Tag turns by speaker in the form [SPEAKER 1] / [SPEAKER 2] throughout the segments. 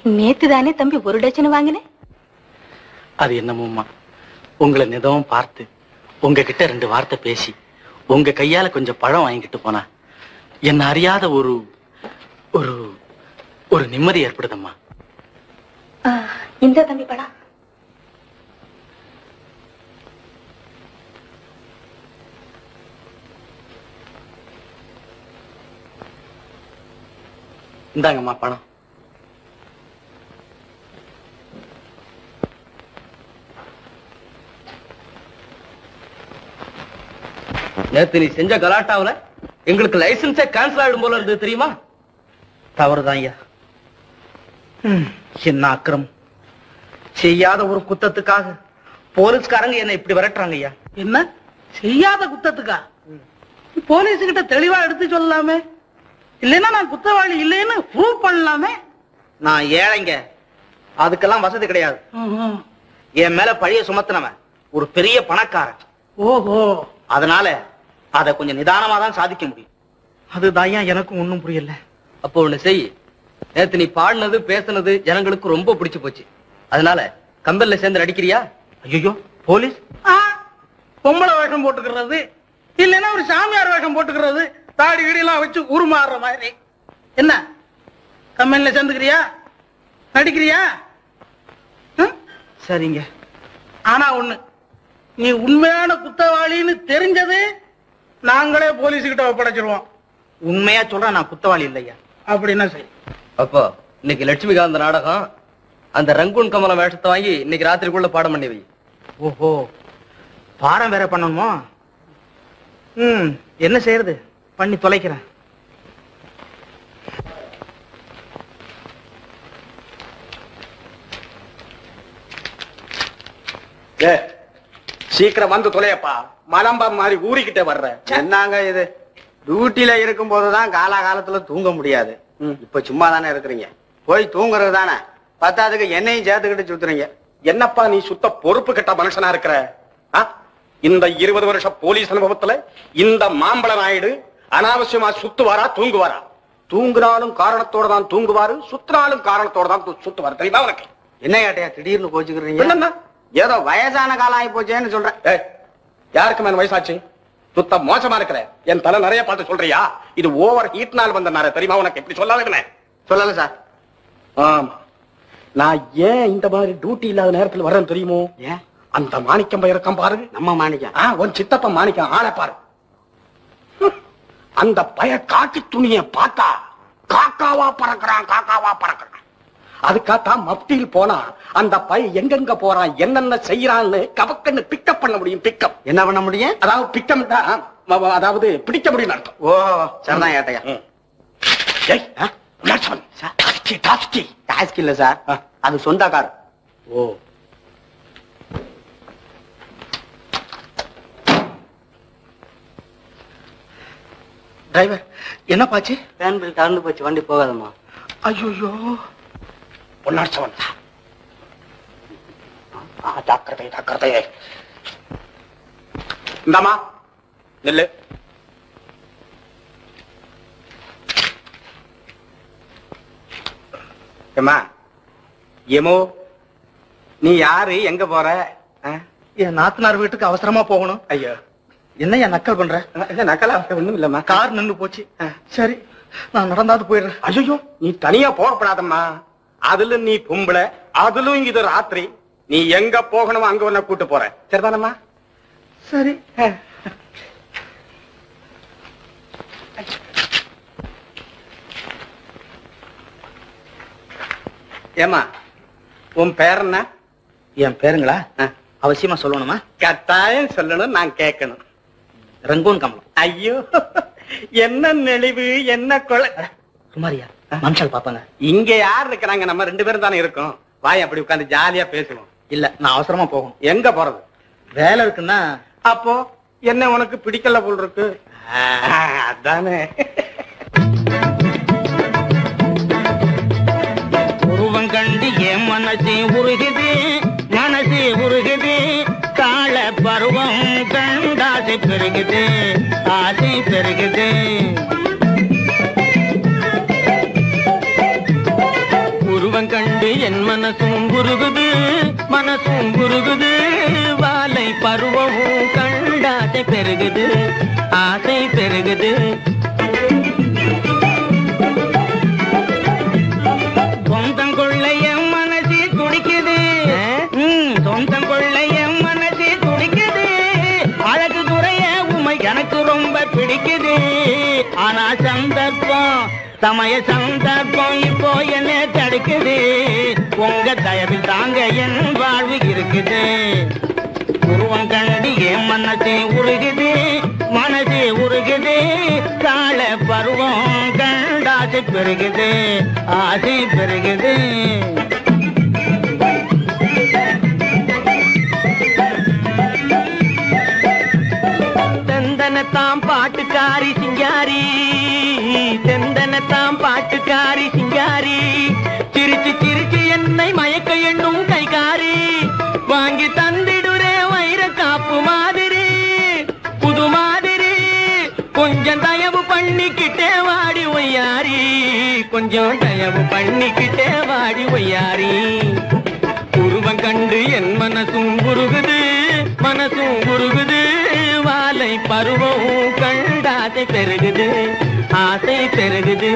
[SPEAKER 1] நேத்து தானே தம்பி ஒரு டஜன் வாங்கினேன்
[SPEAKER 2] அது என்னமோம்மா உங்களை நிதமும் பார்த்து உங்ககிட்ட ரெண்டு வார்த்தை பேசி உங்க கையால கொஞ்சம் பழம் வாங்கிட்டு போனா என்ன அறியாத ஒரு ஒரு ஒரு நிம்மதி ஏற்படுதம்மா
[SPEAKER 1] ஆ, இந்த தம்பி பழம்
[SPEAKER 2] இந்தாங்கம்மா பணம்
[SPEAKER 3] நேத்து நீ செஞ்ச கலாட்டாவுல எங்களுக்கு லைசன்ஸே கேன்சல் ஆயிடும் போல இருந்தது தெரியுமா
[SPEAKER 2] தவறுதான் ஐயா ம், என்ன அக்கிரம் செய்யாத ஒரு குத்தத்துக்காக போலீஸ்காரங்க என்ன இப்படி விரட்டுறாங்க ஐயா
[SPEAKER 4] என்ன செய்யாத குத்தத்துக்கா போலீஸ் கிட்ட தெளிவா எடுத்து சொல்லலாமே இல்லைன்னா நான் குத்தவாளி இல்லைன்னு ப்ரூவ் பண்ணலாமே
[SPEAKER 2] நான் ஏழைங்க அதுக்கெல்லாம் வசதி கிடையாது
[SPEAKER 4] ம்ஹும்.
[SPEAKER 2] என் மேல பழிய சுமத்தினவன் ஒரு பெரிய பணக்காரன்
[SPEAKER 4] ஓஹோ
[SPEAKER 2] அதனால அதை கொஞ்சம் நிதானமா தான் சாதிக்க முடியும் அதுதான் ஏன் எனக்கும் ஒண்ணும் புரியல
[SPEAKER 3] அப்போ ஒண்ணு செய் நேத்து நீ பாடினது பேசுனது ஜனங்களுக்கு ரொம்ப பிடிச்சு போச்சு அதனால கம்பெனில சேர்ந்து நடிக்கிறியா
[SPEAKER 2] ஐயோ போலீஸ்
[SPEAKER 4] ஆ, பொம்பளை வேஷம் போட்டுக்கிறது இல்லைன்னா ஒரு சாமியார் வேஷம் போட்டுக்கிறது தாடி கீடியெல்லாம் வச்சு உருமாறுற மாதிரி என்ன கம்பெனில சேர்ந்துக்கிறியா நடிக்கிறியா ம்?
[SPEAKER 2] சரிங்க
[SPEAKER 4] ஆனா ஒண்ணு நீ உண்மையான குத்தவாளின்னு தெரிஞ்சது நாங்களே போலீஸ் கிட்ட ஒப்படைச்சிருவோம்
[SPEAKER 2] உண்மையா சொல்றேன் நான் குத்தவாளி இல்லையா
[SPEAKER 4] அப்படின்னா சரி
[SPEAKER 3] அப்போ இன்னைக்கு லட்சுமிகாந்த் நாடகம் அந்த ரங்கூன் கமலம் வேஷத்தை வாங்கி இன்னைக்கு ராத்திரிக்குள்ள பாடம் பண்ணி வை
[SPEAKER 2] ஓஹோ பாடம் வேற பண்ணணுமோ ம் என்ன செய்யறது பண்ணி தொலைக்கிறேன்
[SPEAKER 5] ஏ சீக்கிரம் வந்து தொலையப்பா மலம்பம் மாதிரி ஊறிக்கிட்டே வர்ற
[SPEAKER 6] என்னங்க இது டியூட்டில இருக்கும் போதுதான் காலாகாலத்துல தூங்க முடியாது இப்ப சும்மா தானே இருக்கிறீங்க போய் தூங்குறது தானே பத்தாதுக்கு என்னையும் சேர்த்துக்கிட்டு சுத்துறீங்க
[SPEAKER 5] என்னப்பா நீ சுத்த பொறுப்பு கெட்ட மனுஷனா இருக்கிற ஆ? இந்த இருபது வருஷ போலீஸ் அனுபவத்துல இந்த மாம்பழ நாயுடு அனாவசியமா சுத்துவாரா தூங்குவாரா தூங்குனாலும் காரணத்தோட தான் தூங்குவாரு சுத்தினாலும் காரணத்தோட தான் து- சுத்துவாரு தெரியுமா உனக்கு
[SPEAKER 6] என்ன கேட்டையா திடீர்னு கோச்சுக்கிறீங்க
[SPEAKER 5] என்னன்னா
[SPEAKER 6] ஏதோ வயசான காலம் ஆகி போச்சேன்னு சொல்றேன்
[SPEAKER 5] ஏய், யாருக்கு மேல வயசாச்சு சுத்த மோசமா இருக்கிற என் தலை நிறைய பார்த்து சொல்றியா இது ஓவர் ஹீட்னால் வந்த நார தெரியுமா உனக்கு எப்படி சொல்லாத
[SPEAKER 6] சொல்லல சார்
[SPEAKER 5] ஆமா நான் ஏன் இந்த மாதிரி டியூட்டி இல்லாத நேரத்துல வர்றேன் தெரியுமோ
[SPEAKER 6] ஏன்
[SPEAKER 5] அந்த மாணிக்கம் பையன் இருக்கான் பாரு
[SPEAKER 6] நம்ம மாணிக்கம்
[SPEAKER 5] ஆ, உன் சித்தப்ப மாணிக்கம் ஆளை பாரு ஹம், அந்த பய காக்கி துணிய பார்த்தா காக்காவா பறக்குறான் காக்காவா பறக்குறான் அதுக்காகத்தான் மப்டியில் போனா அந்த பை எங்கெங்க போறான் என்னென்ன செய்யறான்னு கவக்கன்னு பிக்கப் பண்ண முடியும் பிக்கப்
[SPEAKER 6] என்ன பண்ண முடியும்
[SPEAKER 5] அதாவது பிக்கம் அதாவது பிடிக்க முடியும் அர்த்தம்
[SPEAKER 6] ஓ சரிதான் கேட்டையா
[SPEAKER 5] ம். ஏய், ஆ, லட்சுமண், டாஸ்கி, டாஸ்கி.
[SPEAKER 6] டாஸ்க் இல்ல சார்
[SPEAKER 5] ஆ.
[SPEAKER 6] அது சொந்த கார்
[SPEAKER 5] ஓ
[SPEAKER 2] டிரைவர் என்ன பாச்சு
[SPEAKER 6] ஃபேன் பில் கறந்து போச்சு வண்டி போகாதம்மா
[SPEAKER 2] ஐயோ
[SPEAKER 5] பொன்னாட்சவன் ஆ, ஜாக்கிரதை ஜாக்கிரதை இந்தாமா நெல்லு
[SPEAKER 6] ஏமா ஏமோ நீ யாரு எங்க போற ஆ?
[SPEAKER 2] என் நாத்தனார் வீட்டுக்கு அவசரமா போகணும்
[SPEAKER 6] ஐயோ
[SPEAKER 2] என்ன என் நக்கல் பண்ற
[SPEAKER 6] இல்ல நக்கலா ஒண்ணும் இல்லம்மா
[SPEAKER 2] கார் நின்னு போச்சு சரி நான் நடந்தாது போயிடுறேன்
[SPEAKER 5] ஐயோ நீ தனியா போகப்படாதம்மா அதுல நீ பொம்பளை அதுலும் இது ராத்திரி நீ எங்க போகணுமோ அங்க உன்னை கூட்டு போற சரிதானம்மா
[SPEAKER 2] சரி
[SPEAKER 6] ஏமா உன் பேர் என்ன
[SPEAKER 2] என் பேருங்களா
[SPEAKER 6] ஆ.
[SPEAKER 2] அவசியமா சொல்லணுமா
[SPEAKER 5] கட்டாயம் சொல்லணும் நான் கேட்கணும்
[SPEAKER 2] ரங்கூன் கமலம்
[SPEAKER 5] ஐயோ என்ன நெளிவு என்ன கொலை
[SPEAKER 2] சுமாரியா மனுஷால் பாப்பாங்க
[SPEAKER 5] இங்க யார் இருக்கிறாங்க நம்ம ரெண்டு பேரும் தானே இருக்கோம் வாய் அப்படி உட்கார்ந்து ஜாலியா பேசுவோம்
[SPEAKER 2] இல்ல நான் அவசரமா போகணும்
[SPEAKER 5] எங்க போறது
[SPEAKER 2] வேலை இருக்குன்னா
[SPEAKER 5] அப்போ என்ன உனக்கு பிடிக்கல போல் இருக்கு ஆ, அதானே
[SPEAKER 4] உருவம் கண்டு என் மனசு உருகுது மனசு உருகுது கால பருவம் கண்டாசை பெருகுது ஆசை பெருகுது உருவம் கண்டு
[SPEAKER 7] என் மனசும் குருகுது மனசும் குருகுது வாலை பருவமும் கண்டாசை பெருகுது ஆசை பெருகுது சொந்தம் கொள்ள என் மனசு துடிக்குது ம், சொந்தம் கொள்ள என் மனசு துடிக்குது அழகு துறைய உமை எனக்கு ரொம்ப பிடிக்குது ஆனா சந்தர்ப்பம் சமய சந்தர்ப்பம் இப்போ என்ன தடுக்குது உங்க தயவில் தாங்க என் வாழ்வு இருக்குது உருவம் கண்டு என் மனசு உருகுது மனசு உருகுது கால பருவம் கண்டாசை பெருகுது ஆசை பெருகுது தெந்தனத்தாம் பாட்டுக்காரி சிங்காரி தெந்தனத்தாம் பாட்டுக்காரி சிங்காரி சிரிச்சு சிரிச்சு என்னை மயக்க எண்ணும் கைகாரி வாங்கி தந்திடுறே வைர காப்பு மாதிரி புது மாதிரி கொஞ்சம் தயவு பண்ணிக்கிட்டே வாடி ஒய்யாரி கொஞ்சம் தயவு பண்ணிக்கிட்டே வாடி ஒய்யாரி உருவம் கண்டு என் மனசும் உருகுது மனசும் உருகுது வாலை பருவம் கண்டாசை பெருகுது ஆசை பெருகுது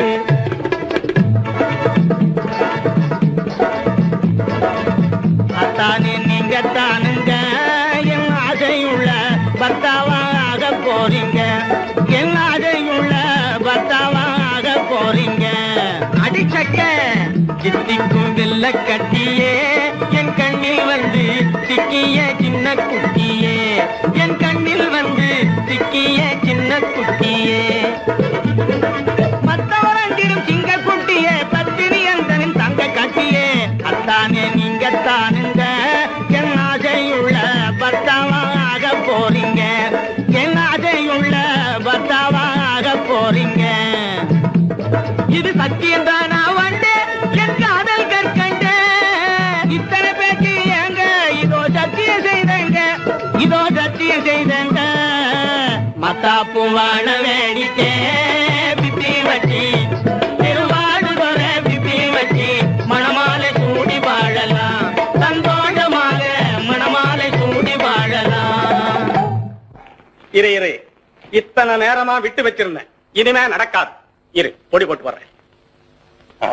[SPEAKER 7] அத்தானே நீங்க தானுங்க என் ஆசையுள்ள பர்த்தாவாக போறீங்க என் ஆசையுள்ள பர்த்தாவாக போறீங்க அடிச்சக்க சித்திக்கும் வெள்ள கட்டியே என் கண்ணில் வந்து சிக்கிய சின்ன குட்டியே என் கண்ணில் வந்து சிக்கிய சின்ன குட்டியே மத்தவரண்டிடும் சிங்க குட்டியே பத்தினி அந்தனின் தங்க கட்டியே அத்தானே நீங்க தானுங்க என் ஆசையுள்ள பர்த்தாவாக போறீங்க என் ஆசையுள்ள பர்த்தாவாக போறீங்க இது சத்தியம் தானா வண்டே என் காதல் கற்கண்டே இத்தனை பேச்சு ஏங்க இதோ சத்தியம் செய்தங்க இதோ சத்தியம் செய்தங்க மத்தாப்பு வாழ வேடிக்கே பிப்பி வச்சி திருவாடு வர பிப்பி வச்சி மணமாலை சூடி வாழலாம் சந்தோஷமாக மணமாலை சூடி வாழலாம்
[SPEAKER 5] இரு இரு இத்தனை நேரமா விட்டு வச்சிருந்தேன் இனிமே நடக்காது இரு பொடி போட்டு வர்றேன் ஆ.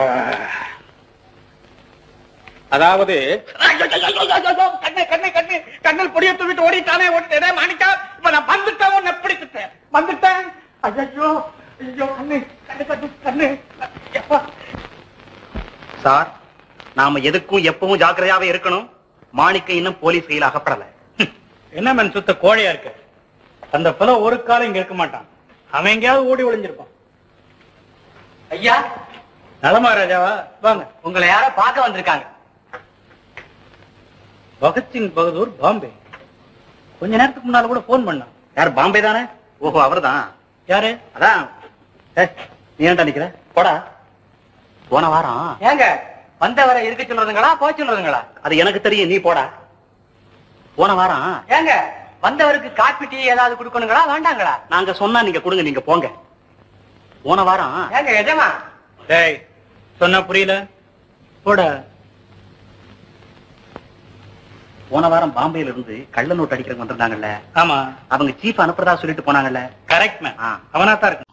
[SPEAKER 5] அதாவது கண்ணு கண்ணு கண்ணு கண்ணில் பொடியை தூக்கிட்டு ஓடிட்டானே ஓடிட்டே மாணிக்கா இப்ப நான் வந்துட்டேன் உன்னை பிடிச்சிட்டேன் வந்துட்டேன் ஐயோ ஐயோ கண்ணு கண்ணு கண்ணு கண்ணு எப்பா
[SPEAKER 2] சார் நாம எதுக்கும் எப்பவும் ஜாக்கிரதையாவே இருக்கணும் மாணிக்க இன்னும் போலீஸ் கையில் அகப்படல
[SPEAKER 4] என்ன மேன் சுத்த கோழையா இருக்கு அந்த பிள்ளை ஒரு காலம் இங்க இருக்க மாட்டான் அவன் எங்கேயாவது ஓடி ஒளிஞ்சிருப்பான்
[SPEAKER 3] ஐயா
[SPEAKER 4] நலமா ராஜாவா வாங்க
[SPEAKER 3] உங்களை யாரோ பார்க்க வந்திருக்காங்க
[SPEAKER 4] பகத்சிங் பகதூர் பாம்பே கொஞ்ச நேரத்துக்கு முன்னால கூட போன் பண்ணான்
[SPEAKER 2] யார் பாம்பே தானே ஓஹோ அவர்தான்
[SPEAKER 4] யாரு
[SPEAKER 2] அதான் ஏய், நீ ஏன்டா நிக்கிற போடா போன வாரம்
[SPEAKER 3] ஏங்க வந்தவரை இருக்க சொல்றதுங்களா போக சொல்றதுங்களா
[SPEAKER 2] அது எனக்கு தெரியும் நீ போடா போன வாரம்
[SPEAKER 3] ஏங்க வந்தவருக்கு காப்பி டீ ஏதாவது கொடுக்கணுங்களா வேண்டாங்களா
[SPEAKER 2] நாங்க சொன்னா நீங்க கொடுங்க நீங்க போங்க போன வாரம்
[SPEAKER 3] ஏங்க எஜமா
[SPEAKER 4] டேய் சொன்னா புரியல போட
[SPEAKER 2] போன வாரம் பாம்பேல இருந்து கள்ள நோட்டு அடிக்கிறவங்க வந்திருந்தாங்கல்ல
[SPEAKER 4] ஆமா
[SPEAKER 2] அவங்க சீஃப் அனுப்புறதா சொல்லிட்டு போனாங்கல்ல
[SPEAKER 4] கரெக்ட் மேன்
[SPEAKER 2] ஆ.
[SPEAKER 4] அவனா தான் இருக்கு